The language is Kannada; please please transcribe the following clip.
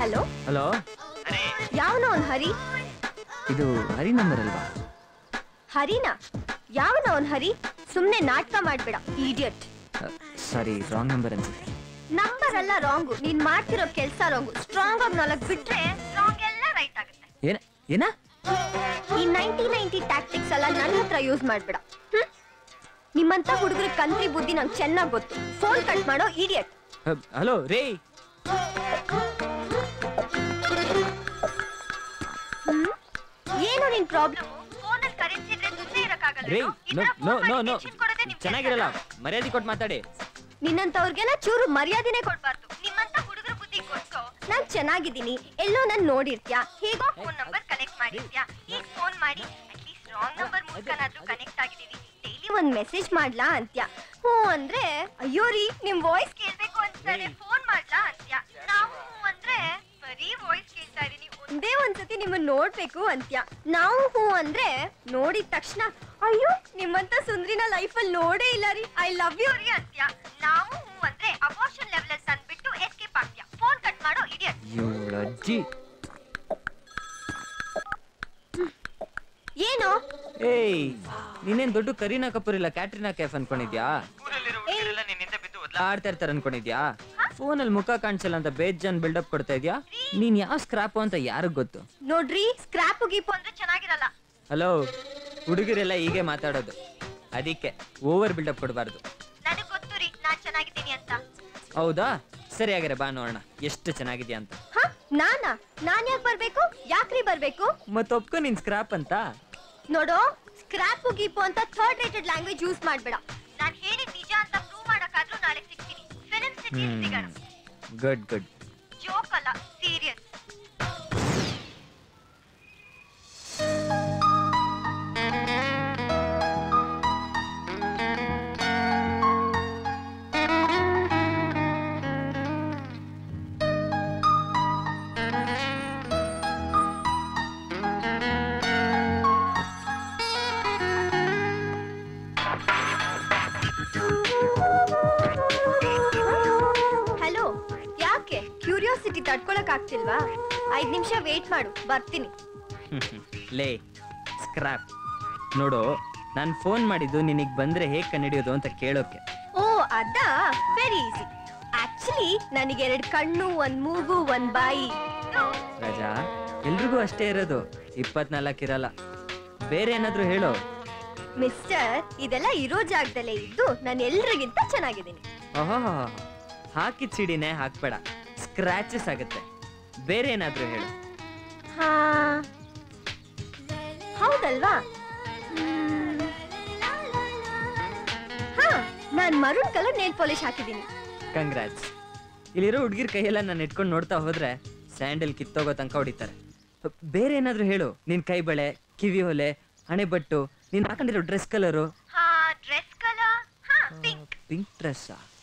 ಹಲೋ ಹಲೋ ಯಾವನೋ ಅವ್ನ್ ಹರಿ ಇದು ಹರಿ ನಂಬರ್ ಅಲ್ವಾ ಹರಿನಾ ಯಾವನೋ ಅವ್ನ್ ಹರಿ ಸುಮ್ನೆ ನಾಟಕ ಮಾಡ್ಬೇಡ ಇಡಿಯಟ್ ಸಾರಿ ರಾಂಗ್ ನಂಬರ್ ಅನ್ಸುತ್ತೆ ನಂಬರ್ ಎಲ್ಲ ರಾಂಗು ನೀನ್ ಮಾಡ್ತಿರೋ ಕೆಲ್ಸ ರಾಂಗು ಸ್ಟ್ರಾಂಗ್ ಆಗಿ ನಾಲ್ಕು ಬಿಟ್ರೆ ರಾಂಗ್ ಎಲ್ಲ ರೈಟ್ ಆಗುತ್ತೆ ಏನ ಏನ ಈ ನೈಂಟಿ ನೈಂಟಿ ಟ್ಯಾಕ್ಟಿಕ್ಸ್ ಎಲ್ಲ ನನ್ನ ಹತ್ರ ಯೂಸ್ ಮಾಡ್ಬೇಡ ಹ್ಮ್? ನಿಮ್ಮಂತ ಹುಡುಗರ ಕಂತ್ರಿ ಬುದ್ಧಿ ನಂಗೆ ಚೆನ್ನಾಗ್ ಗೊತ್ತು ಫೋನ್ ಕಟ್ ಮಾಡೋ ಇಡಿಯಟ್ ಹಲೋ ರೇ ಏನು ನಿನ್ ಪ್ರಾಬ್ಲಮ್ ಫೋನಲ್ಲಿ ಕರೆನ್ಸಿದ್ರೆ ಸುಮ್ಮನೆ ಇರಕ್ಕಾಗಲ್ಲ ರೇ ನೋ ನೋ ನೋ ನೋ ಚೆನ್ನಾಗಿರಲ್ಲ ಮರ್ಯಾದೆ ಕೊಟ್ಟು ಮಾತಾಡಿ ನಿನ್ನಂತವ್ರಿಗೆಲ್ಲ ಚೂರು ಮರ್ಯಾದೆನೆ ಕೊಡ್ಬಾರ್ದು ನಿಮ್ಮಂತ ಹುಡುಗರ ಬುದ್ಧಿ ಕೊಟ್ಟು ನಾನ್ ಚೆನ್ನಾಗಿದ್ದೀನಿ ಎಲ್ಲೋ ನನ್ ನೋಡಿರ್ತ್ಯಾ ಹೇಗೋ ಫೋನ್ ನಂಬರ್ ಕನೆಕ್ಟ್ ಮಾಡಿರ್ತ್ಯಾ ಈಗ ಫೋನ್ ಮಾಡಿ ಅಟ್ಲೀಸ್ಟ್ ರಾಂಗ್ ನಂಬರ್ ಮೂಲಕನಾದ್ರೂ ಕನೆಕ್ಟ್ ಆಗಿದೀವಿ ಡೈಲಿ ಒಂದ್ ಮೆಸೇಜ್ ಮಾಡ್ಲಾ ಅಂತ್ಯ ಹ್ಞೂ ಅಂದ್ರೆ ಅಯ್ಯೋ ರೀ ನಿಮ್ ವಾಯ್ಸ್ ಕೇಳ್ಬೇಕು ಅನ್ಸ್ತಾರೆ ಫೋನ್ ಮಾಡ್ಲಾ ಅಂತ್ಯ ನಾವು ಹ್ಞೂ ಅಂದ್ರೆ ಬರೀ ವಾಯ್ಸ್ ಕೇಳ್ತಾ ಇದೀನಿ ಒಂದೇ ಒಂದ್ಸತಿ ನಿಮ್ಮನ್ನ ನೋಡ್ಬೇಕು ಅಂತ್ಯ ನಾವು ಹ್ಞೂ ಅಂದ್ರೆ ನೋಡಿದ ತಕ್ಷಣ ಅಯ್ಯೋ ನಿಮ್ಮಂತ ಸುಂದ್ರಿನ ಲೈಫಲ್ಲಿ ನೋಡೇ ಇಲ್ಲ ರೀ ಐ ಲವ್ ಯು ರೀ ಅಂತ್ಯ ನಾವು ಹ್ಞೂ ಅಂದ್ರೆ ಅಬೋರ್ಷನ್ ಲೆವೆಲ್ ಅಲ್ಲಿ ತಂದ್ಬಿಟ್ಟು ಎಸ್ಕೇಪ್ ಆಗ್ತೀಯ ಫೋನ್ ಕಟ್ ಮಾಡೋ ಇಡಿಯಟ್ ಇವಳ ಅಜ್ಜಿ ಏನು ಏಯ್ ನೀನೇನ್ ದೊಡ್ಡ ಕರೀನಾ ಕಪೂರ್ ಇಲ್ಲ ಕ್ಯಾಟ್ರಿನಾ ಕೆಫ್ ಅನ್ಕೊಂಡಿದ್ಯಾ ಆಡ್ತಾ ಇರ್ತಾರೆ ಅನ್ಕೊಂಡಿದ್ಯಾ ಫೋನಲ್ಲಿ ಮುಖ ಕಾಣಿಸಲ್ಲ ಅಂತ ಬೇಜಾನ್ ಬಿಲ್ಡಪ್ ಕೊಡ್ತಾ ಇದ್ಯಾ ನೀನ್ ಯಾವ ಸ್ಕ್ರಾಪ್ ಅಂತ ಯಾರಿಗ್ ಗೊತ್ತು ನೋಡ್ರಿ ಸ್ಕ್ರಾಪ್ ಗೀಪು ಅಂದ್ರೆ ಚೆನ್ನಾಗಿರಲ್ಲ ಹಲೋ ಹುಡುಗರೆಲ್ಲ ಹೀಗೆ ಮಾತಾಡೋದು ಅದಕ್ಕೆ ಓವರ್ ಬಿಲ್ಡಪ್ ಕೊಡಬಾರ್ದು ನನಗ್ ಗೊತ್ತು ರೀ ನಾನ್ ಚೆನ್ನಾಗಿದ್ದೀನಿ ಅಂತ ಹೌದಾ ಸರಿ ಹಾಗಾರೆ ಬಾ ನೋಡೋಣ ಎಷ್ಟು ಚೆನ್ನಾಗಿದ್ಯಾ ಅಂತ ಹ ನಾನಾ ನಾನ್ ಯಾಕೆ ಬರ್ಬೇಕು ಯಾಕ್ರಿ ಬರ್ಬೇಕು ಮತ್ ಒಪ್ಕೊ ನಿನ್ ಸ್ಕ್ರಾಪ್ ಅಂತ ನೋಡು ಸ್ಕ್ರಾಪ್ ಗೀಪು ಅಂತ ಥರ್ಡ್ ರೇಟೆಡ್ ಲ್ಯಾಂಗ್ವೇಜ್ ಯೂಸ್ ಮಾಡ್ಬೇಡ ನಾನ್ ಹೇಳಿದ್ ನಿಜ ಅಂತ ಪ್ರೂವ್ ಮಾಡಕ್ಕಾದ್ರೂ ನಾಳೆ ಸಿಗ್ತೀನಿ ಫಿಲ್ಮ್ ಸಿಟಿ ಸಿಗೋಣ ಗುಡ್ ಗುಡ್ ಜೋಕ್ ಅಲ್ಲ ಸೀರಿಯಸ್ ಹಲೋ ಯಾಕೆ ಕ್ಯೂರಿಯಾಸಿಟಿ ತಡ್ಕೊಳಕ್ ಆಗ್ತಿಲ್ವಾ ಐದ್ ನಿಮಿಷ ವೇಟ್ ಮಾಡು ಬರ್ತೀನಿ ಲೇ ಸ್ಕ್ರಾಪ್ ನೋಡು ನಾನು ಫೋನ್ ಮಾಡಿದ್ದು ನಿನಗೆ ಬಂದ್ರೆ ಹೇಗ್ ಕಂಡಿಡಿಯೋದು ಅಂತ ಕೇಳೋಕೆ ಓ ಅದಾ ವೆರಿ ಈಸಿ ಆಕ್ಚುಲಿ ನನಗೆ ಎರಡು ಕಣ್ಣು ಒಂದ್ ಮೂಗು ಒಂದ್ ಬಾಯಿ ರಾಜಾ ಎಲ್ರಿಗೂ ಅಷ್ಟೇ ಇರೋದು ಇಪ್ಪತ್ನಾಲ್ಕು ಇರಲ್ಲ ಬೇರೆ ಏನಾದ್ರೂ ಹೇಳು ಮಿಸ್ಟರ್ ಇದೆಲ್ಲ ಇರೋ ಜಾಗದಲ್ಲೇ ಇದ್ದು ನಾನು ಎಲ್ರಿಗಿಂತ ಚೆನ್ನಾಗಿದ್ದೀನಿ ಓಹೋ ಹಾಕಿದ ಸಿಡಿನೇ ಹಾಕ್ಬೇಡ ಸ್ಕ್ರಾಚಸ್ ಆಗುತ್ತೆ ಬೇರೆ ಏನಾದ್ರೂ ಹೇಳು ಹಾ ಹೌದಲ್ವಾ ಹ್ಮ್. ಹಾ ನಾನ್ ಮರೂನ್ ಕಲರ್ ನೇಲ್ ಪಾಲಿಶ್ ಹಾಕಿದ್ದೀನಿ ಕಂಗ್ರಾಟ್ಸ್ ಇಲ್ಲಿರೋ ಹುಡುಗಿರ್ ಕೈಯೆಲ್ಲ ನಾನು ಇಟ್ಕೊಂಡು ನೋಡ್ತಾ ಹೋದ್ರೆ ಸ್ಯಾಂಡಲ್ ಕಿತ್ತೋಗೋ ತನಕ ಹೊಡಿತಾರೆ ಬೇರೆ ಏನಾದ್ರೂ ಹೇಳು ನಿನ್ ಕೈ ಬಳೆ ಕಿವಿ ಹೊಲೆ ಹಣೆಬಟ್ಟು ನೀನ್ ಹಾಕೊಂಡಿರೋ ಡ್ರೆಸ್ ಕಲರು ಹಾ ಡ್ರೆಸ್ ಕಲರ್ ಹಾ ಪಿಂಕ್ ಪಿಂಕ್ ಡ್ರೆಸ್